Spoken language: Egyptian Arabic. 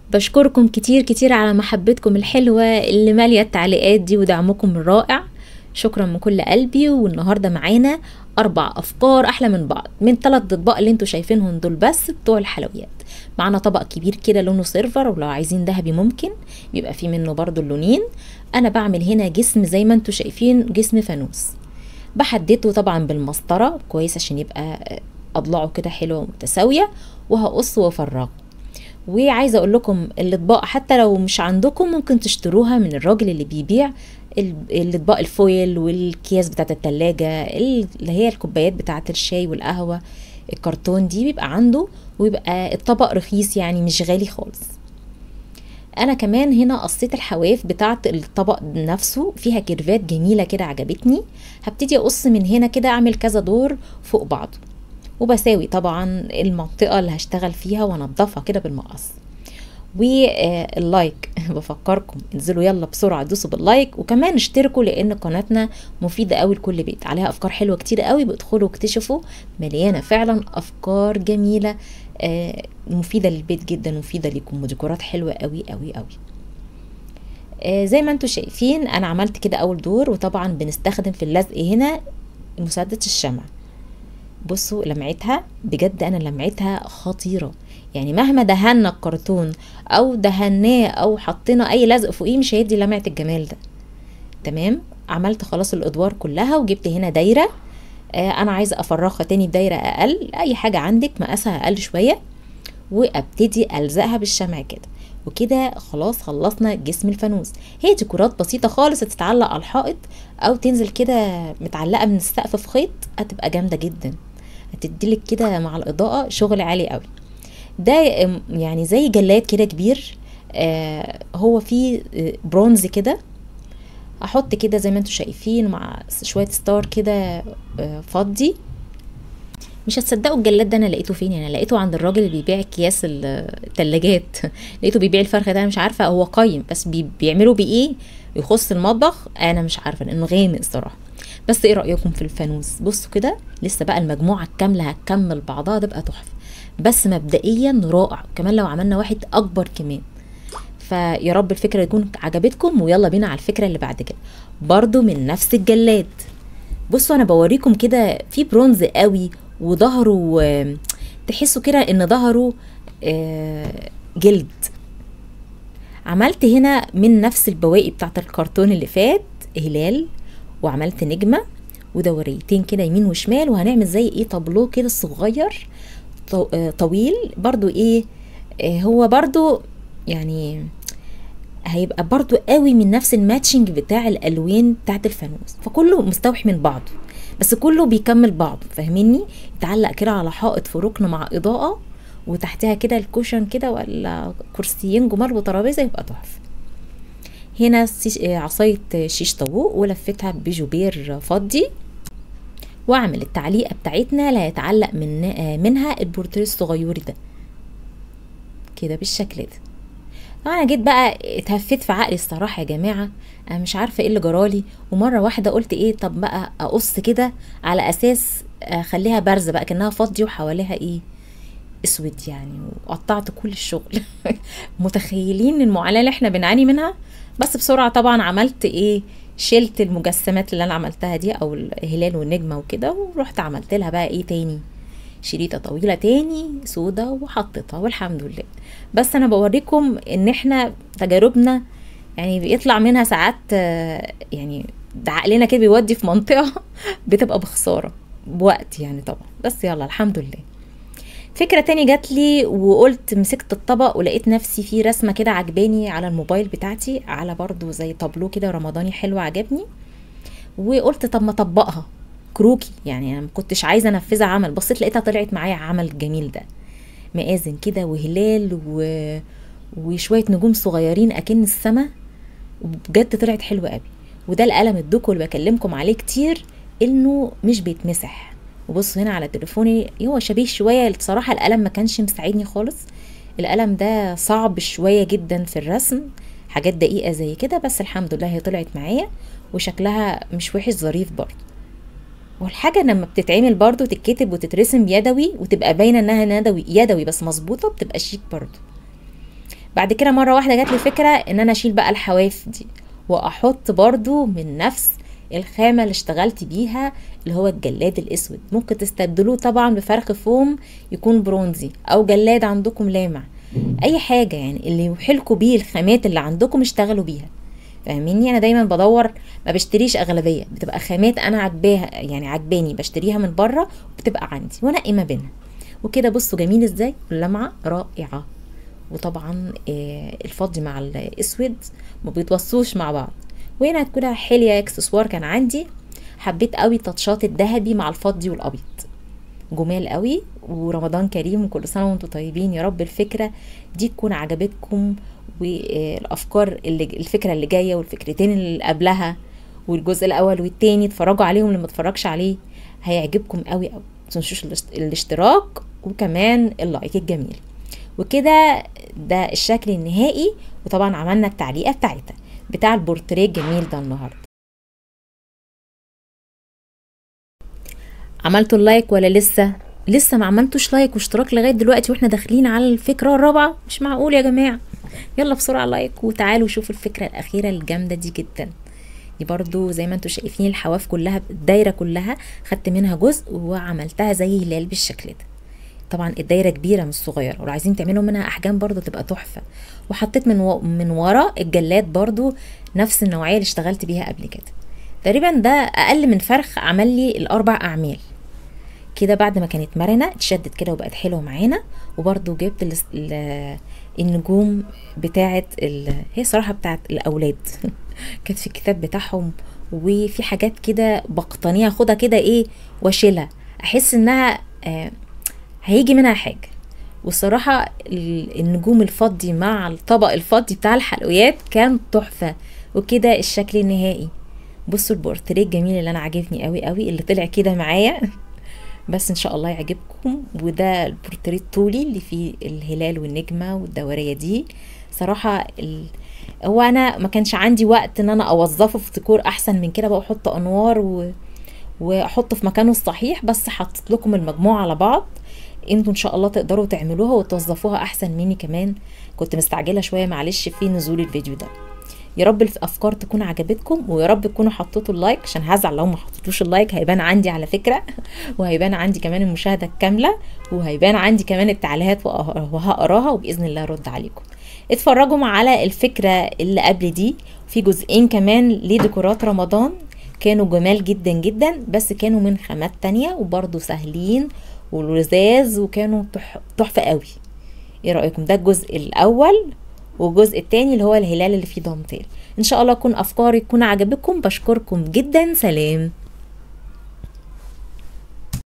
بشكركم كتير كتير على محبتكم الحلوة اللي مالية التعليقات دي ودعمكم الرائع شكرا من كل قلبي والنهارده معانا اربع افكار احلى من بعض من ثلاث اطباق اللي انتوا شايفينهم دول بس بتوع الحلويات معانا طبق كبير كده لونه سيرفر ولو عايزين ذهبي ممكن بيبقى فيه منه برضو اللونين انا بعمل هنا جسم زي ما انتوا شايفين جسم فانوس بحدده طبعا بالمسطره كويس عشان يبقى اضلاعه كده حلوه ومتساويه وهقص وافرغه وعايزه اقول لكم الاطباق حتى لو مش عندكم ممكن تشتروها من الراجل اللي بيبيع ال- الاطباق الفويل والكياس بتاعت التلاجة اللي هي الكوبايات بتاعت الشاي والقهوة الكرتون دي بيبقى عنده ويبقى الطبق رخيص يعني مش غالي خالص انا كمان هنا قصيت الحواف بتاعت الطبق نفسه فيها كيرفات جميلة كده عجبتني هبتدي اقص من هنا كده اعمل كذا دور فوق بعضه وبساوي طبعا المنطقة اللي هشتغل فيها وانضفها كده بالمقص واللايك بفكركم انزلوا يلا بسرعه دوسوا باللايك وكمان اشتركوا لان قناتنا مفيده قوي لكل بيت عليها افكار حلوه كتير قوي بادخلوا اكتشفوا مليانه فعلا افكار جميله آه، مفيده للبيت جدا مفيده ليكم وديكورات حلوه قوي قوي قوي آه، زي ما انتم شايفين انا عملت كده اول دور وطبعا بنستخدم في اللزق هنا مسدس الشمع بصوا لمعتها بجد انا لمعتها خطيره يعني مهما دهنا الكرتون او دهناه او حطينا اي لزق فوقيه مش هيدي لمعه الجمال ده تمام عملت خلاص الادوار كلها وجبت هنا دايره آه انا عايزه افرغها تاني بدايره اقل اي حاجه عندك مقاسها اقل شويه وابتدي الزقها بالشمع كده وكده خلاص خلصنا جسم الفانوس هي ديكورات بسيطه خالص تتعلق على الحائط او تنزل كده متعلقه من السقف في خيط هتبقى جامده جدا هتديلك كده مع الاضاءه شغل عالي قوي ده ام- يعني زي جلاد كده كبير آه هو فيه آه، برونز كده احط كده زي ما انتم شايفين مع شويه ستار كده آه، فضي مش هتصدقوا الجلاد ده انا لقيته فين يعني لقيته عند الراجل اللي بيبيع اكياس التلاجات لقيته بيبيع الفرخه ده أنا مش عارفه هو قايم بس بي بيعملوا بايه يخص المطبخ انا مش عارفه لانه غامق الصراحه بس ايه رايكم في الفانوس بصوا كده لسه بقى المجموعه الكامله هتكمل بعضها تبقى تحفه بس مبدئيا رائع كمان لو عملنا واحد اكبر كمان فيا رب الفكره تكون عجبتكم ويلا بينا على الفكره اللي بعد كده برضو من نفس الجلاد بصوا انا بوريكم كده في برونز قوي وظهره آه، تحسوا كده ان ظهره آه، جلد عملت هنا من نفس البواقي بتاعت الكرتون اللي فات هلال وعملت نجمة ودوريتين كده يمين وشمال وهنعمل زي ايه طابلو كده صغير طو- آه، طويل برضو ايه آه، هو برضو يعني هيبقى برضو قوي من نفس الماتشنج بتاع الالوان بتاعت الفانوس فكله مستوحي من بعضه بس كله بيكمل بعضه فاهميني يتعلق كده على حائط في ركن مع اضاءه وتحتها كده الكوشن كده ولا كرسيين جمال وترابيزه يبقى تحفه هنا سيش- آه، عصايه شيش طاووق ولفتها بجوبير فضي واعمل التعليقه بتاعتنا لا يتعلق من آه، منها البورتريه الصغير ده كده بالشكل ده انا جيت بقى اتهفيت في عقلي الصراحه يا جماعه انا مش عارفه ايه اللي جرالي ومره واحده قلت ايه طب بقى اقص كده على اساس اخليها بارزه بقى كانها فاضيه وحواليها ايه اسود يعني وقطعت كل الشغل متخيلين المعاناه اللي احنا بنعاني منها بس بسرعه طبعا عملت ايه شلت المجسمات اللي انا عملتها دي او الهلال والنجمه وكده ورحت عملت لها بقى ايه تاني شريطه طويله تاني سودا وحطيتها والحمد لله بس انا بوريكم ان احنا تجاربنا يعني بيطلع منها ساعات آه، يعني ده عقلنا كده بيودي في منطقه بتبقى بخساره بوقت يعني طبعا بس يلا الحمد لله فكرة تاني جات لي وقلت مسكت الطبق ولقيت نفسي في رسمة كده عجباني على الموبايل بتاعتي على برضو زي طابلو كده رمضاني حلو عجبني وقلت طب ما اطبقها كروكي يعني انا ما كنتش عايزه انفذها عمل بصيت لقيتها طلعت معايا عمل جميل ده مآذن كده وهلال و... وشويه نجوم صغيرين اكن السما وبجد طلعت حلوه قوي وده القلم الدوكو اللي بكلمكم عليه كتير انه مش بيتمسح وبصوا هنا على تليفوني هو شبيه شويه الصراحه القلم ما كانش مساعدني خالص القلم ده صعب شويه جدا في الرسم حاجات دقيقه زي كده بس الحمد لله هي طلعت معايا وشكلها مش وحش ظريف برضه والحاجه لما بتتعمل برضو تتكتب وتترسم يدوي وتبقى باينه انها يدوي يدوي بس مظبوطه بتبقى شيك برضو بعد كده مره واحده جات لي فكره ان انا اشيل بقى الحواف دي واحط برضو من نفس الخامة اللي اشتغلت بيها اللي هو الجلاد الاسود ممكن تستبدلوه طبعا بفرخ فوم يكون برونزي او جلاد عندكم لامع اي حاجة يعني اللي يوحلكوا بيه الخامات اللي عندكم اشتغلوا بيها فاهميني انا دايما بدور ما بشتريش اغلبيه بتبقى خامات انا عجباها يعني عجباني بشتريها من بره وبتبقى عندي وانقي ما بينها وكده بصوا جميل ازاي اللمعه رائعه وطبعا آه، الفضي مع الاسود ما بيتوصوش مع بعض وهنا هتكون حلية اكسسوار كان عندي حبيت قوي تاتشات الذهبي مع الفضي والابيض جمال قوي ورمضان كريم وكل سنه وانتم طيبين يا رب الفكره دي تكون عجبتكم والافكار اللي الفكره اللي جايه والفكرتين اللي قبلها والجزء الاول والتاني اتفرجوا عليهم اللي ما اتفرجش عليه هيعجبكم قوي قوي تنسوش الاشتراك وكمان اللايك الجميل وكده ده الشكل النهائي وطبعا عملنا التعليقه بتاعتها بتاع البورتريه الجميل ده النهارده عملتوا اللايك ولا لسه لسه ما عملتوش لايك واشتراك لغايه دلوقتي واحنا داخلين على الفكره الرابعه مش معقول يا جماعه يلا بسرعه لايك وتعالوا شوفوا الفكره الاخيره الجامده دي جدا دي برضو زي ما انتم شايفين الحواف كلها الدايره كلها خدت منها جزء وعملتها زي هلال بالشكل ده طبعا الدايره كبيره مش صغيره ولو عايزين تعملوا منها احجام برضو تبقى تحفه وحطيت من و... من ورا الجلاد برضو نفس النوعيه اللي اشتغلت بيها قبل كده تقريبا ده اقل من فرخ عمل لي الاربع اعمال كده بعد ما كانت مرنه اتشدت كده وبقت حلوه معانا وبرضو جبت ال... ال... النجوم بتاعه ال... هي صراحه بتاعه الاولاد كانت في الكتاب بتاعهم وفي حاجات كده بقطانيه اخدها كده ايه واشيلها احس انها آه هيجي منها حاجه والصراحة النجوم الفضي مع الطبق الفضي بتاع الحلويات كان تحفة وكده الشكل النهائي بصوا البورتريه الجميل اللي انا عاجبني قوي قوي اللي طلع كده معايا بس ان شاء الله يعجبكم وده البورتريه الطولي اللي فيه الهلال والنجمة والدورية دي صراحة ال... هو انا ما كانش عندي وقت ان انا اوظفه في ديكور احسن من كده بقى احط انوار و... واحطه في مكانه الصحيح بس حطيت لكم المجموعة على بعض انتوا ان شاء الله تقدروا تعملوها وتوظفوها احسن مني كمان كنت مستعجله شويه معلش في نزول الفيديو ده يا رب الافكار تكون عجبتكم ويا رب تكونوا حطيتوا اللايك عشان هزعل لو ما حطيتوش اللايك هيبان عندي على فكره وهيبان عندي كمان المشاهده الكامله وهيبان عندي كمان التعليقات وهقراها وباذن الله ارد عليكم اتفرجوا على الفكره اللي قبل دي في جزئين كمان لديكورات رمضان كانوا جمال جدا جدا بس كانوا من خامات تانية وبرضو سهلين ولزاز وكانوا تحفه قوي ايه رايكم ده الجزء الاول والجزء التاني اللي هو الهلال اللي فيه دانتيل ان شاء الله تكون افكاري تكون عجبتكم بشكركم جدا سلام